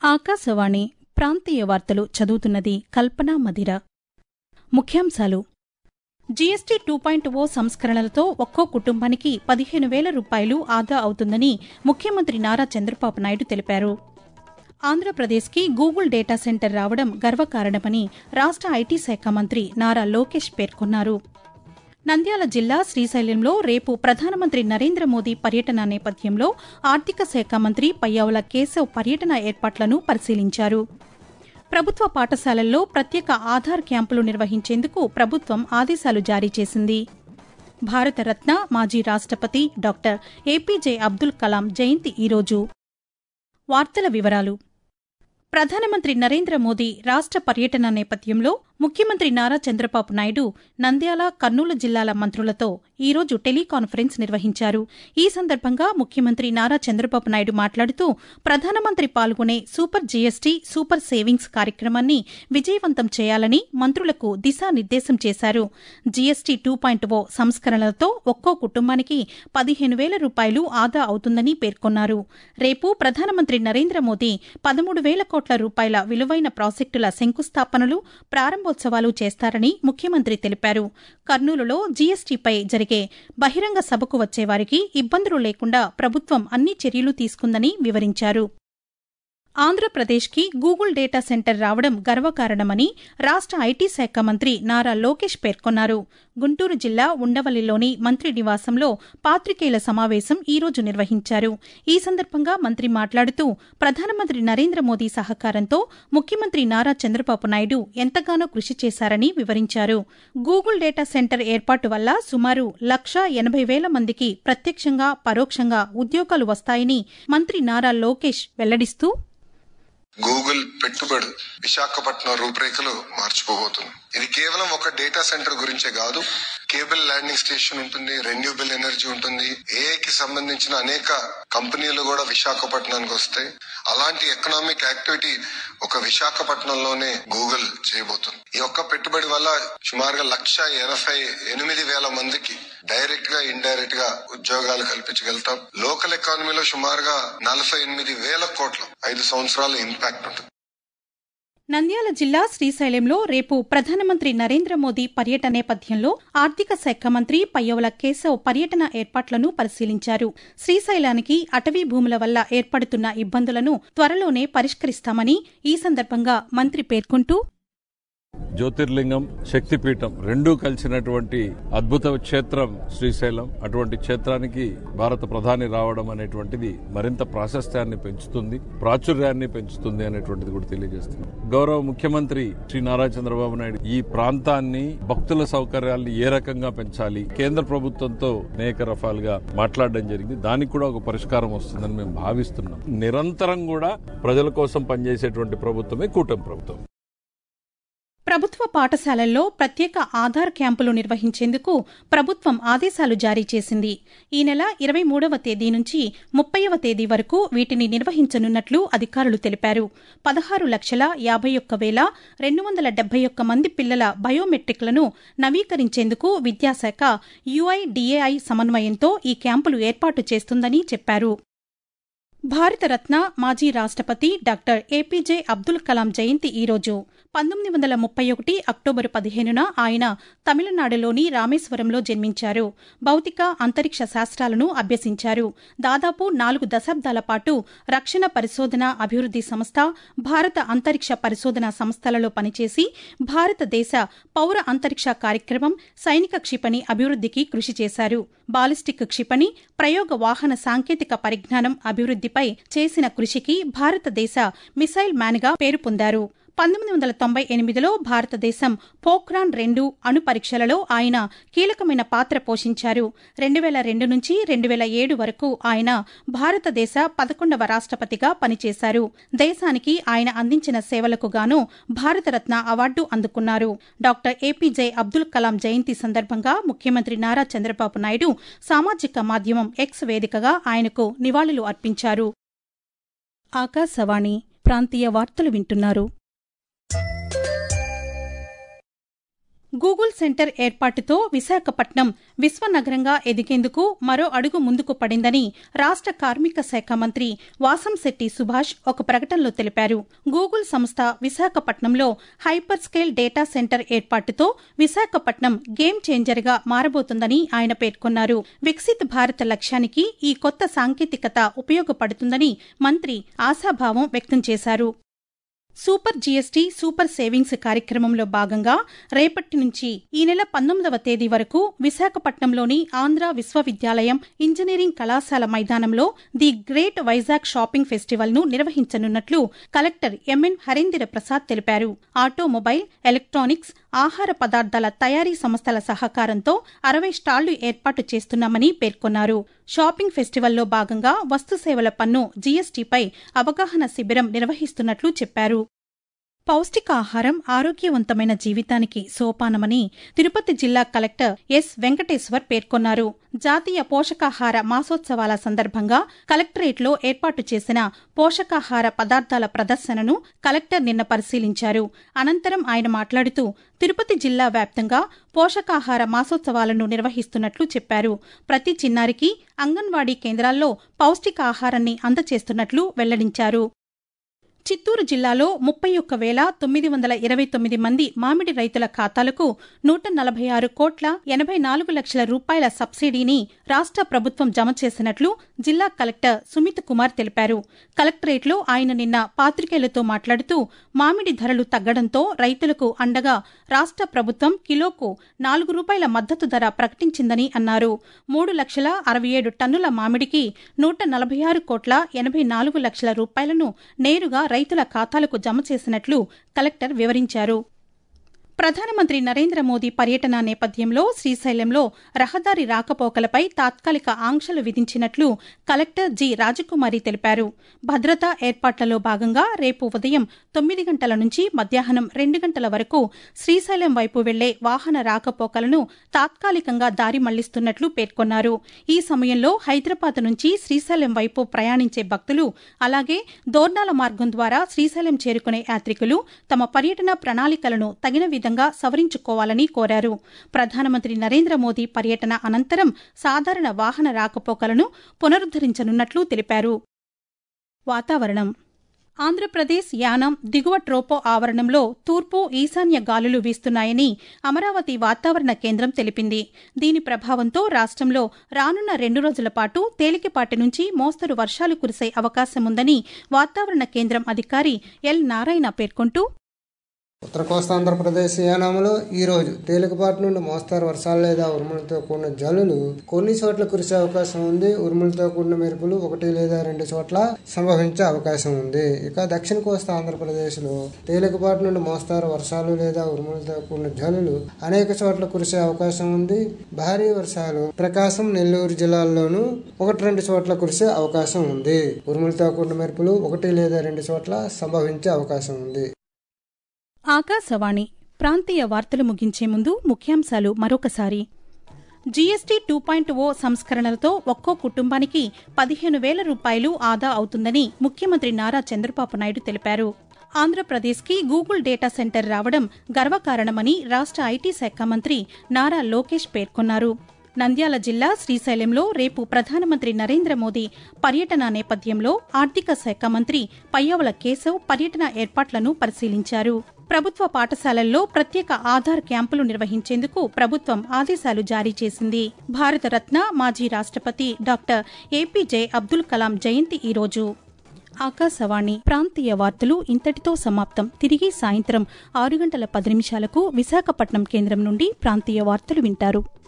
ఆకాశవాణి ప్రాంతీయ వార్తలు చదువుతున్నది కల్పన మదిర ముఖ్యాంశాలు జీఎస్టీ టూ పాయింట్ ఓ సంస్కరణలతో ఒక్కో కుటుంబానికి పదిహేను వేల రూపాయలు ఆదా అవుతుందని ముఖ్యమంత్రి నారా చంద్రబాబు నాయుడు తెలిపారు ఆంధ్రప్రదేశ్కి గూగుల్ డేటా సెంటర్ రావడం గర్వకారణమని రాష్ట ఐటీ శాఖ మంత్రి నారా లోకేష్ పేర్కొన్నారు నంద్యాల జిల్లా శ్రీశైలంలో రేపు ప్రధానమంత్రి నరేంద్ర మోదీ పర్యటన నేపథ్యంలో ఆర్థిక శాఖ మంత్రి పయ్యావుల కేశవ్ పర్యటన ఏర్పాట్లను పరిశీలించారు ప్రభుత్వ పాఠశాలల్లో ప్రత్యేక ఆధార్ క్యాంపులు నిర్వహించేందుకు ప్రభుత్వం ఆదేశాలు జారీ చేసింది భారతరత్న మాజీ రాష్టపతి డాక్టర్ ఏపీజే అబ్దుల్ కలాం జయంతి ఈరోజు వార్తల వివరాలు ప్రధానమంత్రి నరేంద్ర మోదీ రాష్ట పర్యటన నేపథ్యంలో ముఖ్యమంత్రి నారా చంద్రబాబు నాయుడు నంద్యాల కర్నూలు జిల్లాల మంత్రులతో ఈరోజు టెలికాన్ఫరెన్స్ నిర్వహించారు ఈ సందర్భంగా ముఖ్యమంత్రి నారా చంద్రబాబు నాయుడు మాట్లాడుతూ ప్రధానమంత్రి పాల్గొనే సూపర్ జీఎస్టీ సూపర్ సేవింగ్స్ కార్యక్రమాన్ని విజయవంతం చేయాలని మంత్రులకు దిశానిర్దేశం చేశారు జీఎస్టీ టూ పాయింట్ ఓ సంస్కరణలతో ఒక్కో కుటుంబానికి పదిహేను వేల రూపాయలు ఆదా అవుతుందని పేర్కొన్నారు రేపు ప్రధానమంత్రి నరేంద్ర మోదీ పదమూడు వేల కోట్ల రూపాయల విలువైన ప్రాజెక్టుల శంకుస్థాపనలు ప్రారంభోత్సవాలు చేస్తారని ముఖ్యమంత్రి తెలిపారు కర్నూలులో జీఎస్టీపై జరిగే బహిరంగ సభకు వచ్చేవారికి ఇబ్బందులు లేకుండా ప్రభుత్వం అన్ని చర్యలు తీసుకుందని వివరించారు ఆంధ్రప్రదేశ్కి గూగుల్ డేటా సెంటర్ రావడం గర్వకారణమని రాష్ట ఐటీ శాఖ మంత్రి నారా లోకేష్ పేర్కొన్నారు గుంటూరు జిల్లా ఉండవల్లిలోని మంత్రి నివాసంలో పాత్రికేయుల సమావేశం ఈ రోజు నిర్వహించారు ఈ సందర్భంగా మంత్రి మాట్లాడుతూ ప్రధానమంత్రి నరేంద్ర మోదీ సహకారంతో ముఖ్యమంత్రి నారా చంద్రబాబు నాయుడు ఎంతగానో కృషి చేశారని వివరించారు గూగుల్ డేటా సెంటర్ ఏర్పాటు వల్ల సుమారు లక్ష ఎనభై వేల మందికి ప్రత్యక్షంగా పరోక్షంగా ఉద్యోగాలు వస్తాయని మంత్రి నారా లోకేష్ వెల్లడిస్తూ గూగుల్ పెట్టుబడి విశాఖపట్నం రూపురేఖలు మార్చిపోబోతుంది ఇది కేవలం ఒక డేటా సెంటర్ గురించే కాదు కేబుల్ ల్యాండింగ్ స్టేషన్ ఉంటుంది రెన్యూబుల్ ఎనర్జీ ఉంటుంది ఏఐకి సంబంధించిన అనేక కంపెనీలు కూడా విశాఖపట్నానికి వస్తాయి అలాంటి ఎకనామిక్ యాక్టివిటీ ఒక విశాఖపట్నంలోనే గూగుల్ చేయబోతుంది ఈ ఒక్క పెట్టుబడి వల్ల సుమారుగా లక్ష ఎనభై ఎనిమిది వేల మందికి డైరెక్ట్ గా ఇండైరెక్ట్ గా ఉద్యోగాలు కల్పించగలుగుతాం లోకల్ ఎకానమీలో సుమారుగా నలభై ఎనిమిది వేల కోట్ల ఐదు సంవత్సరాల ఇంపాక్ట్ ఉంటుంది నంద్యాల జిల్లా శ్రీశైలంలో రేపు ప్రధానమంత్రి నరేంద్ర మోదీ పర్యటన నేపథ్యంలో ఆర్థిక శాఖ మంత్రి పయ్యవుల కేశవ్ పర్యటన ఏర్పాట్లను పరిశీలించారు శ్రీశైలానికి అటవీ భూముల వల్ల ఏర్పడుతున్న ఇబ్బందులను త్వరలోనే పరిష్కరిస్తామని ఈ సందర్భంగా మంత్రి పేర్కొంటూ జ్యోతిర్లింగం శక్తిపీఠం రెండూ కలిసినటువంటి అద్భుత క్షేత్రం శ్రీశైలం అటువంటి క్షేత్రానికి భారత ప్రధాని రావడం అనేటువంటిది మరింత ప్రాశస్త్యాన్ని పెంచుతుంది ప్రాచుర్యాన్ని పెంచుతుంది అనేటువంటిది కూడా తెలియజేస్తుంది గౌరవ ముఖ్యమంత్రి శ్రీ నారా చంద్రబాబు నాయుడు ఈ ప్రాంతాన్ని భక్తుల సౌకర్యాల్ని ఏ రకంగా పెంచాలి కేంద్ర ప్రభుత్వంతో అనేక రకాలుగా మాట్లాడడం జరిగింది దానికి కూడా ఒక పరిష్కారం వస్తుందని మేము భావిస్తున్నాం నిరంతరం కూడా ప్రజల కోసం పనిచేసేటువంటి ప్రభుత్వమే కూటమి ప్రభుత్వం ప్రభుత్వ పాఠశాలల్లో ప్రత్యేక ఆధార్ క్యాంపులు నిర్వహించేందుకు ప్రభుత్వం ఆదేశాలు జారీ చేసింది ఈ నెల ఇరవై మూడవ తేదీ నుంచి ముప్పైవ తేదీ వరకు వీటిని నిర్వహించనున్నట్లు అధికారులు తెలిపారు పదహారు లక్షల యాభై ఒక్క వేల రెండు వందల డెబ్బై ఒక్క మంది పిల్లల బయోమెట్రిక్లను నవీకరించేందుకు విద్యాశాఖ యుఐడిఏఐ సమన్వయంతో ఈ క్యాంపులు ఏర్పాటు చేస్తుందని చెప్పారు భారతరత్న మాజీ రాష్టపతి డాక్టర్ ఏపీజే అబ్దుల్ కలాం జయంతి ఈరోజు పంతొమ్మిది వందల ముప్పై ఒకటి అక్టోబరు పదిహేనున ఆయన తమిళనాడులోని రామేశ్వరంలో జన్మించారు భౌతిక అంతరిక్ష శాస్త్రాలను అభ్యసించారు దాదాపు నాలుగు దశాబ్దాల పాటు రక్షణ పరిశోధన అభివృద్ది సంస్థ భారత అంతరిక్ష పరిశోధన సంస్థలలో పనిచేసి భారతదేశ పౌర అంతరిక్ష కార్యక్రమం సైనిక క్షిపణి అభివృద్దికి కృషి చేశారు బాలిస్టిక్ క్షిపణి ప్రయోగ వాహన సాంకేతిక పరిజ్ఞానం అభివృద్దిపై చేసిన కృషికి భారతదేశ మిసైల్ మ్యాన్గా పేరు పొందారు పంతొమ్మిది వందల తొంభై ఎనిమిదిలో భారతదేశం పోఖ్రాన్ రెండు అణు పరీక్షలలో ఆయన కీలకమైన పాత్ర పోషించారు రెండు వేల రెండు నుంచి రెండు వేల ఏడు వరకు ఆయన భారతదేశ పదకొండవ రాష్టపతిగా పనిచేశారు దేశానికి ఆయన అందించిన సేవలకు గాను భారతరత్న అవార్డు అందుకున్నారు డాక్టర్ ఏపీజే అబ్దుల్ కలాం జయంతి సందర్భంగా ముఖ్యమంత్రి నారా చంద్రబాబు నాయుడు సామాజిక మాధ్యమం ఎక్స్ వేదికగా ఆయనకు నివాళులు అర్పించారు ఆకాశవాణి ప్రాంతీయ వార్తలు వింటున్నారు గూగుల్ సెంటర్ ఏర్పాటుతో విశాఖపట్నం విశ్వనగరంగా ఎదిగేందుకు మరో అడుగు ముందుకు పడిందని రాష్ట కార్మిక శాఖ మంత్రి వాసంశెట్టి సుభాష్ ఒక ప్రకటనలో తెలిపారు గూగుల్ సంస్థ విశాఖపట్నంలో హైపర్ స్కేల్ డేటా సెంటర్ ఏర్పాటుతో విశాఖపట్నం గేమ్ చేంజర్గా మారబోతుందని ఆయన పేర్కొన్నారు వికసిత్ భారత్ లక్ష్యానికి ఈ కొత్త సాంకేతికత ఉపయోగపడుతుందని మంత్రి ఆశాభావం వ్యక్తం చేశారు సూపర్ జీఎస్టీ సూపర్ సేవింగ్స్ కార్యక్రమంలో భాగంగా రేపటి నుంచి ఈ నెల పంతొమ్మిదవ తేదీ వరకు విశాఖపట్నంలోని ఆంధ్ర విశ్వవిద్యాలయం ఇంజనీరింగ్ కళాశాల మైదానంలో the great Vizag shopping festival ను నిర్వహించనున్నట్లు కలెక్టర్ ఎంఎన్ హరేంద్ర ప్రసాద్ తెలిపారు ఆటోమొబైల్ ఎలక్ట్రానిక్స్ ఆహార పదార్థాల తయారీ సంస్థల సహకారంతో అరవై స్టాళ్లు ఏర్పాటు చేస్తున్నామని పేర్కొన్నారు షాపింగ్ ఫెస్టివల్లో భాగంగా వస్తుసేవల పన్ను జీఎస్టీపై అవగాహన శిబిరం నిర్వహిస్తున్నట్లు చెప్పారు పౌష్టికాహారం ఆరోగ్యవంతమైన జీవితానికి సోపానమని తిరుపతి జిల్లా కలెక్టర్ ఎస్ వెంకటేశ్వర్ పేర్కొన్నారు జాతీయ పోషకాహార మాసోత్సవాల సందర్భంగా కలెక్టరేట్లో ఏర్పాటు చేసిన పోషకాహార పదార్థాల ప్రదర్శనను కలెక్టర్ నిన్న పరిశీలించారు అనంతరం ఆయన మాట్లాడుతూ తిరుపతి జిల్లా వ్యాప్తంగా పోషకాహార మాసోత్సవాలను నిర్వహిస్తున్నట్లు చెప్పారు ప్రతి చిన్నారికి అంగన్వాడీ కేంద్రాల్లో పౌష్టికాహారాన్ని అందజేస్తున్నట్లు వెల్లడించారు చిత్తూరు జిల్లాలో ముప్పై ఒక్క వేల తొమ్మిది వందల ఇరవై తొమ్మిది మంది మామిడి రైతుల ఖాతాలకు నూట నలభై ఆరు కోట్ల ఎనభై నాలుగు లక్షల రూపాయల సబ్సిడీని రాష్ట ప్రభుత్వం జమ చేసినట్లు జిల్లా కలెక్టర్ సుమిత్ కుమార్ తెలిపారు కలెక్టరేట్లో ఆయన నిన్న పాత్రికేయులతో మాట్లాడుతూ మామిడి ధరలు తగ్గడంతో రైతులకు అండగా రాష్ట ప్రభుత్వం కిలోకు నాలుగు రూపాయల మద్దతు ధర ప్రకటించిందని అన్నారు మూడు లక్షల అరవై ఏడు టన్నుల మామిడికి నూట నలభై ఆరు కోట్ల ఎనభై నాలుగు లక్షల రూపాయలను నేరుగా రైతుల ఖాతాలకు జమ చేసినట్లు కలెక్టర్ వివరించారు ప్రధానమంత్రి నరేంద్ర మోదీ పర్యటన నేపథ్యంలో శ్రీశైలంలో రహదారి రాకపోకలపై తాత్కాలిక ఆంక్షలు విధించినట్లు కలెక్టర్ జి రాజకుమారి తెలిపారు భద్రతా ఏర్పాట్లలో భాగంగా రేపు ఉదయం తొమ్మిది గంటల నుంచి మధ్యాహ్నం రెండు గంటల వరకు శ్రీశైలం వైపు వెళ్లే వాహన రాకపోకలను తాత్కాలికంగా దారి మళ్లిస్తున్నట్లు పేర్కొన్నారు ఈ సమయంలో హైదరాబాద్ నుంచి శ్రీశైలం వైపు ప్రయాణించే భక్తులు అలాగే దోర్నాల మార్గం ద్వారా శ్రీశైలం చేరుకునే యాత్రికులు తమ పర్యటన ప్రణాళికలను తగిన విధంగా సవరించుకోవాలని కోరారు ప్రధానమంత్రి నరేంద్ర మోదీ పర్యటన అనంతరం సాధారణ వాహన రాకపోకలను పునరుద్దరించనున్నట్లు తెలిపారు వాతావరణం ఆంధ్రప్రదేశ్ యానం దిగువ ట్రోపో ఆవరణంలో తూర్పు ఈశాన్య గాలులు వీస్తున్నాయని అమరావతి వాతావరణ కేంద్రం తెలిపింది దీని ప్రభావంతో రాష్ట్రంలో రానున్న రెండు రోజుల పాటు తేలికపాటి నుంచి మోస్తరు వర్షాలు కురిసే అవకాశముందని వాతావరణ కేంద్రం అధికారి ఎల్ నారాయణ పేర్కొంటూ ఉత్తర కోస్తాంధ్రప్రదేశ్ యానాములో ఈ రోజు తేలికపాటి నుండి మోస్తారు వర్షాలు లేదా ఉరుములతో కూడిన జల్లులు కొన్ని చోట్ల కురిసే అవకాశం ఉంది ఉరుములతో కూడిన మెరుపులు ఒకటి లేదా రెండు చోట్ల సంభవించే అవకాశం ఉంది ఇక దక్షిణ కోస్తా ఆంధ్రప్రదేశ్ లో తేలికపాటి నుండి మోస్తారు వర్షాలు లేదా ఉరుములతో కూడిన జల్లులు అనేక చోట్ల కురిసే అవకాశం ఉంది భారీ వర్షాలు ప్రకాశం నెల్లూరు జిల్లాల్లోనూ ఒకటి రెండు చోట్ల కురిసే అవకాశం ఉంది ఉరుములతో కూడిన మెరుపులు ఒకటి లేదా రెండు చోట్ల సంభవించే అవకాశం ఉంది ఆకాశవాణి ప్రాంతీయ వార్తలు ముగించే ముందు ముఖ్యాంశాలు మరొకసారి జీఎస్టీ టూ పాయింట్ ఓ సంస్కరణలతో ఒక్కో కుటుంబానికి పదిహేను వేల రూపాయలు ఆదా అవుతుందని ముఖ్యమంత్రి నారా చంద్రబాబు నాయుడు తెలిపారు ఆంధ్రప్రదేశ్కి గూగుల్ డేటా సెంటర్ రావడం గర్వకారణమని రాష్ట ఐటీ శాఖ మంత్రి నారా లోకేష్ పేర్కొన్నారు నంద్యాల జిల్లా శ్రీశైలంలో రేపు ప్రధానమంత్రి నరేంద్ర మోదీ పర్యటన నేపథ్యంలో ఆర్థిక శాఖ మంత్రి పయ్యవల కేశవ్ పర్యటన ఏర్పాట్లను పరిశీలించారు ప్రభుత్వ పాఠశాలల్లో ప్రత్యేక ఆధార్ క్యాంపులు నిర్వహించేందుకు ప్రభుత్వం ఆదేశాలు జారీ చేసింది భారతరత్న మాజీ రాష్ట్రపతి డాక్టర్ ఏపీజే అబ్దుల్ కలాం జయంతి ఈరోజు ఆకాశవాణి ప్రాంతీయ వార్తలు ఇంతటితో సమాప్తం తిరిగి సాయంత్రం ఆరు గంటల పది నిమిషాలకు విశాఖపట్నం కేంద్రం నుండి ప్రాంతీయ వార్తలు వింటారు